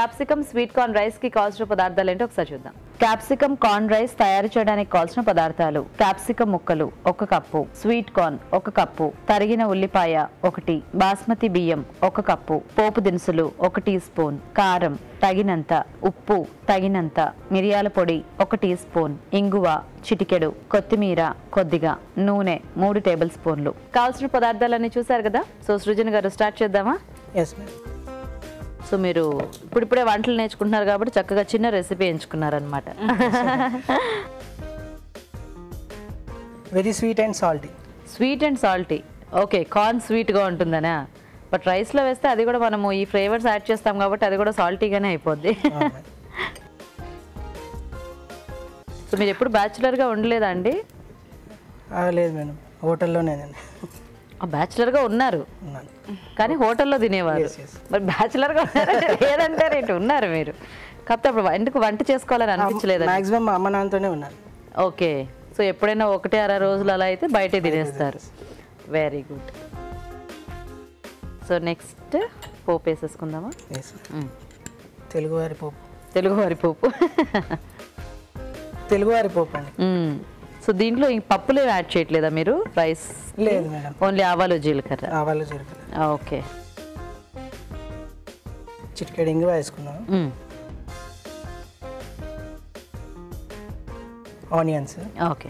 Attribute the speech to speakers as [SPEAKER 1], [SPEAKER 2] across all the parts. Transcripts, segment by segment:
[SPEAKER 1] Capsicum sweet corn rice కి కావాల్సిన పదార్థాలు ఏంటో ఒకసారి చూద్దాం క్యాప్సికమ్ కార్న్ రైస్ తయారు చేయడానికి కావాల్సిన పదార్థాలు క్యాప్సికమ్ ముక్కలు ఒక కప్పు స్వీట్ కార్న్ ఒక కప్పు తరిగిన ఉల్లిపాయ ఒకటి బాస్మతి బియ్యం ఒక కప్పు పోపు దినుసులు ఒక టీ స్పూన్ కారం తగినంత ఉప్పు తగినంత మిరియాల పొడి ఒక టీ స్పూన్ ఇంగువ చిటికెడు కొత్తిమీర కొద్దిగా నూనె మూడు టేబుల్ స్పూన్లు కావాల్సిన పదార్థాలన్నీ చూసారు కదా సో సృజన్ గారు స్టార్ట్ చేద్దామా
[SPEAKER 2] ఎస్ మేడం
[SPEAKER 1] సో మీరు ఇప్పుడిప్పుడే వంటలు నేర్చుకుంటున్నారు కాబట్టి చక్కగా చిన్న రెసిపీ ఎంచుకున్నారనమాట
[SPEAKER 2] very sweet and salty
[SPEAKER 1] sweet and salty okay corn స్వీట్గా ఉంటుందనా బట్ రైస్లో వేస్తే అది కూడా మనము ఈ ఫ్లేవర్స్ యాడ్ చేస్తాం కాబట్టి అది కూడా సాల్టీగానే అయిపోద్ది సో మీరు ఎప్పుడు బ్యాచులర్గా ఉండలేదా అండి
[SPEAKER 2] లేదు మేడం హోటల్లోనేనండి
[SPEAKER 1] బ్యాచులర్గా ఉన్నారు
[SPEAKER 2] ఉన్నాను
[SPEAKER 1] కానీ హోటల్లో తినేవారు
[SPEAKER 2] Yes, yes.
[SPEAKER 1] మరి బ్యాచులర్గా ఉన్నారంటే లేదంటే రేటు ఉన్నారు మీరు కాకపోతే అప్పుడు ఎందుకు వంట చేసుకోవాలని అనిపించలేదా
[SPEAKER 2] మాక్సిమం మా అమ్మ నాన్నతోనే ఉన్నాను
[SPEAKER 1] ఓకే సో ఎప్పుడైనా ఒకటి అర రోజులు అలా అయితే బయటే తినేస్తారు వెరీ గుడ్ సో నెక్స్ట్ పోపు వేసేసుకుందామా
[SPEAKER 2] ఎస్ తెలుగువారి పోపు
[SPEAKER 1] తెలుగు వారి పోపు
[SPEAKER 2] తెలుగువారి పోపు అండి
[SPEAKER 1] మ్మ్. సో దీంట్లో ఈ పప్పులు ఏమి యాడ్ చేయట్లేదా మీరు రైస్
[SPEAKER 2] లేదు మేడం
[SPEAKER 1] ఓన్లీ ఆవాలు జీలకర్ర
[SPEAKER 2] ఆవాలు జీలకర్ర
[SPEAKER 1] ఓకే
[SPEAKER 2] చిటికెడు ఇంగువ వేసుకున్నాం
[SPEAKER 1] మ్మ్.
[SPEAKER 2] ఆనియన్స్
[SPEAKER 1] ఓకే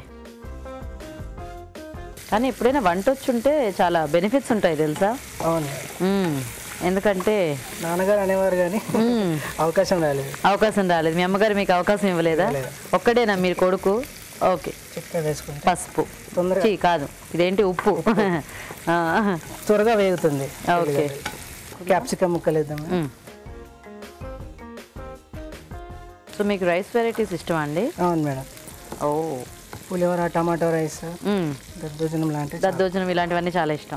[SPEAKER 1] కానీ ఎప్పుడైనా వంట వచ్చుంటే చాలా బెనిఫిట్స్ ఉంటాయి తెలుసా
[SPEAKER 2] అవును మేడం.
[SPEAKER 1] మ్మ్. ఎందుకంటే
[SPEAKER 2] నాన్నగారు అనేవారు కానీ
[SPEAKER 1] మ్మ్.
[SPEAKER 2] అవకాశం రాలేదు
[SPEAKER 1] అవకాశం రాలేదు మీ అమ్మగారు మీకు అవకాశం ఇవ్వలేదా
[SPEAKER 2] ఇవ్వలేదు.
[SPEAKER 1] ఒక్కడేనా మీరు కొడుకు ఓకే
[SPEAKER 2] చిక్క వేసుకుంటే
[SPEAKER 1] పసుపు
[SPEAKER 2] తొందరగా
[SPEAKER 1] చీ, కాదు ఇదేంటి ఉప్పు ఆ,
[SPEAKER 2] త్వరగా వేగుతుంది
[SPEAKER 1] ఓకే
[SPEAKER 2] క్యాప్సికమ్ ముక్కలు వేద్దాం
[SPEAKER 1] మ్మ్. సో మీకు రైస్ వెరైటీస్ ఇష్టమా అండి
[SPEAKER 2] అవును మేడం
[SPEAKER 1] ఓ
[SPEAKER 2] పులిహోర టమాటో రైస్
[SPEAKER 1] మ్మ్.
[SPEAKER 2] దద్దోజనం లాంటి
[SPEAKER 1] దద్దోజనం ఇలాంటివన్నీ చాలా ఇష్టం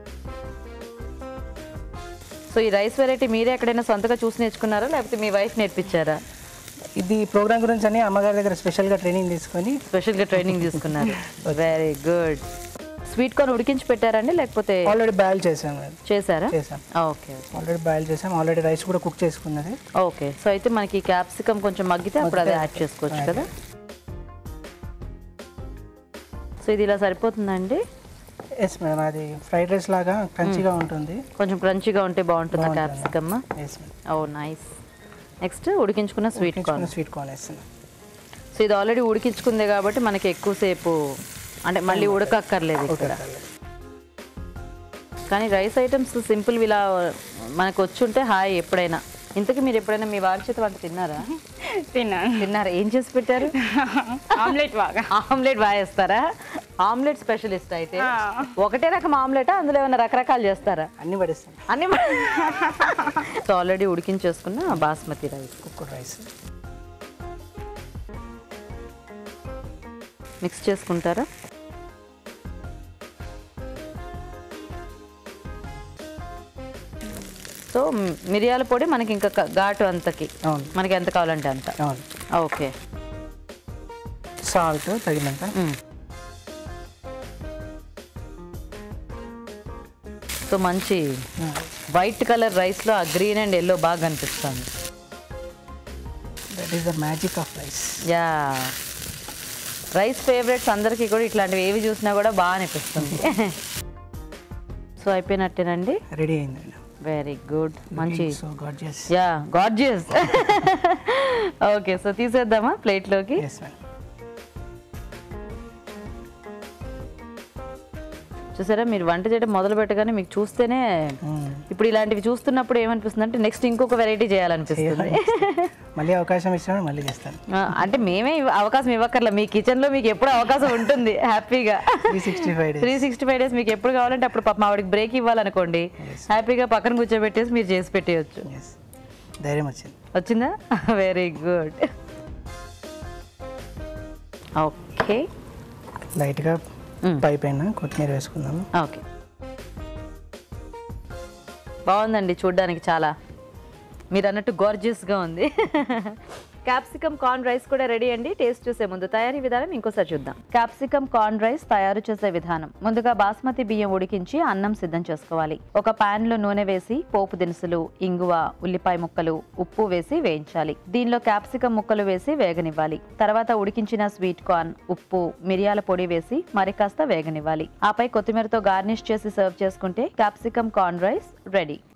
[SPEAKER 1] సో ఈ రైస్ వెరైటీ మీరే ఎక్కడైనా సొంతగా చూసి నేర్చుకున్నారా లేకపోతే మీ వైఫ్ నేర్పించారా
[SPEAKER 2] ఇది ప్రోగ్రామ్ గురించి అని అమ్మగారి దగ్గర స్పెషల్గా ట్రైనింగ్ తీసుకొని
[SPEAKER 1] స్పెషల్గా ట్రైనింగ్ తీసుకున్నారు వెరీ గుడ్ స్వీట్ కార్న్ ఉడికించి పెట్టారండి లేకపోతే
[SPEAKER 2] ఆల్రెడీ బాయిల్ చేసాం మేడం
[SPEAKER 1] చేశారా
[SPEAKER 2] చేసాం
[SPEAKER 1] ఓకే
[SPEAKER 2] ఆల్రెడీ బాయిల్ చేసాం ఆల్రెడీ రైస్ కూడా కుక్ చేసుకున్నది
[SPEAKER 1] ఓకే సో అయితే మనకి క్యాప్సికమ్ కొంచెం మగ్గితే అప్పుడు అదే యాడ్ చేసుకోవచ్చు కదా సో ఇది ఇలా సరిపోతుందండి
[SPEAKER 2] ఎస్ మేడం అది ఫ్రైడ్ రైస్ లాగా క్రంచిగా ఉంటుంది
[SPEAKER 1] కొంచెం క్రంచీగా ఉంటే బాగుంటుందా క్యాప్సికమ్
[SPEAKER 2] ఎస్ మేడం
[SPEAKER 1] ఓ నైస్ నెక్స్ట్ ఉడికించుకున్న స్వీట్ కార్న్
[SPEAKER 2] స్వీట్ కార్న్ వేస్తున్నాం
[SPEAKER 1] సో ఇది ఆల్రెడీ ఉడికించుకుందే కాబట్టి మనకి ఎక్కువసేపు అంటే మళ్ళీ ఉడకక్కర్లేదు ఇక్కడ కానీ రైస్ ఐటమ్స్ సింపుల్ ఇలా మనకు వచ్చి ఉంటే హాయ్ ఎప్పుడైనా ఇంతకీ మీరు ఎప్పుడైనా మీ వారి చేత వంట తిన్నారా
[SPEAKER 3] తిన్నాను
[SPEAKER 1] తిన్నారా ఏం చేసి పెట్టారు
[SPEAKER 3] ఆమ్లెట్ బాగా
[SPEAKER 1] ఆమ్లెట్ బాగా వేస్తారా ఆమ్లెట్ స్పెషలిస్ట్ అయితే
[SPEAKER 3] ఆ.
[SPEAKER 1] ఒకటే రకం ఆమ్లెట్ అందులో ఏమైనా రకరకాలు చేస్తారా
[SPEAKER 2] అన్ని పడేస్తాం
[SPEAKER 1] అన్ని సో ఆల్రెడీ ఉడికించేసుకున్న basmati rice
[SPEAKER 2] cooker rice
[SPEAKER 1] mix చేసుకుంటారా సో మ్, మిరియాల పొడి మనకి ఇంకా క- ఘాటు అంతకి
[SPEAKER 2] అవును
[SPEAKER 1] మనకి ఎంత కావాలంటే అంత
[SPEAKER 2] అవును
[SPEAKER 1] ఓకే
[SPEAKER 2] సాల్ట్ తగినంత
[SPEAKER 1] మ్. సో మంచి వైట్ కలర్ రైస్లో ఆ గ్రీన్ అండ్ ఎల్లో బాగా కనిపిస్తుంది
[SPEAKER 2] that is the magic of rice
[SPEAKER 1] yeah rice favourites అందరికీ కూడా ఇట్లాంటివి ఏవి చూసినా కూడా బాగా అనిపిస్తుంది సో అయిపోయినట్టేనండి
[SPEAKER 2] రెడీ అయింది
[SPEAKER 1] వెరీ గుడ్ మంచి
[SPEAKER 2] so gorgeous
[SPEAKER 1] yeah gorgeous okay so తీసేద్దామా ప్లేట్లోకి
[SPEAKER 2] ఎస్ మేడం
[SPEAKER 1] చూసారా మీరు వంట చేయడం మొదలు పెట్టగానే మీకు చూస్తేనే ఇప్పుడు ఇలాంటివి చూస్తున్నప్పుడు ఏమనిపిస్తుంది అంటే నెక్స్ట్ ఇంకొక వెరైటీ చేయాలనిపిస్తుంది
[SPEAKER 2] మళ్ళీ అవకాశం ఇచ్చినప్పుడు మళ్ళీ చేస్తాను
[SPEAKER 1] ఆ, అంటే మేమే ఇవ్వ- అవకాశం ఇవ్వక్కర్లా మీ కిచెన్లో మీకు ఎప్పుడు అవకాశం ఉంటుంది హ్యాపీగా
[SPEAKER 2] three sixty five
[SPEAKER 1] three
[SPEAKER 2] days
[SPEAKER 1] sixty five days మీకు ఎప్పుడు కావాలంటే అప్పుడు పాప ఆవిడకి బ్రేక్ ఇవ్వాలనుకోండి హ్యాపీగా పక్కన కూర్చోబెట్టేసి మీరు చేసి పెట్టేయచ్చు
[SPEAKER 2] ఎస్ ధైర్యం వచ్చింది
[SPEAKER 1] వచ్చిందా వెరీ గుడ్ ఓకే
[SPEAKER 2] లైట్గా
[SPEAKER 1] Mm.
[SPEAKER 2] పై పైన కొత్తిమీర వేసుకుందాము
[SPEAKER 1] ఓకే బాగుందండి చూడ్డానికి చాలా మీరు అన్నట్టు gorgeous గా ఉంది క్యాప్సికమ్ కార్న్ రైస్ కూడా రెడీ అండి టేస్ట్ చూసే ముందు తయారీ విధానం ఇంకోసారి చూద్దాం క్యాప్సికమ్ కార్న్ రైస్ తయారు చేసే విధానం ముందుగా బాస్మతి బియ్యం ఉడికించి అన్నం సిద్ధం చేసుకోవాలి ఒక పాన్ లో నూనె వేసి పోపు దినుసులు ఇంగువ ఉల్లిపాయ ముక్కలు ఉప్పు వేసి వేయించాలి దీనిలో క్యాప్సికమ్ ముక్కలు వేసి వేగనివ్వాలి తర్వాత ఉడికించిన స్వీట్ కార్న్ ఉప్పు మిరియాల పొడి వేసి మరి కాస్త వేగనివ్వాలి ఆపై కొత్తిమీరతో గార్నిష్ చేసి సర్వ్ చేసుకుంటే క్యాప్సికమ్ కార్న్ రైస్ రెడీ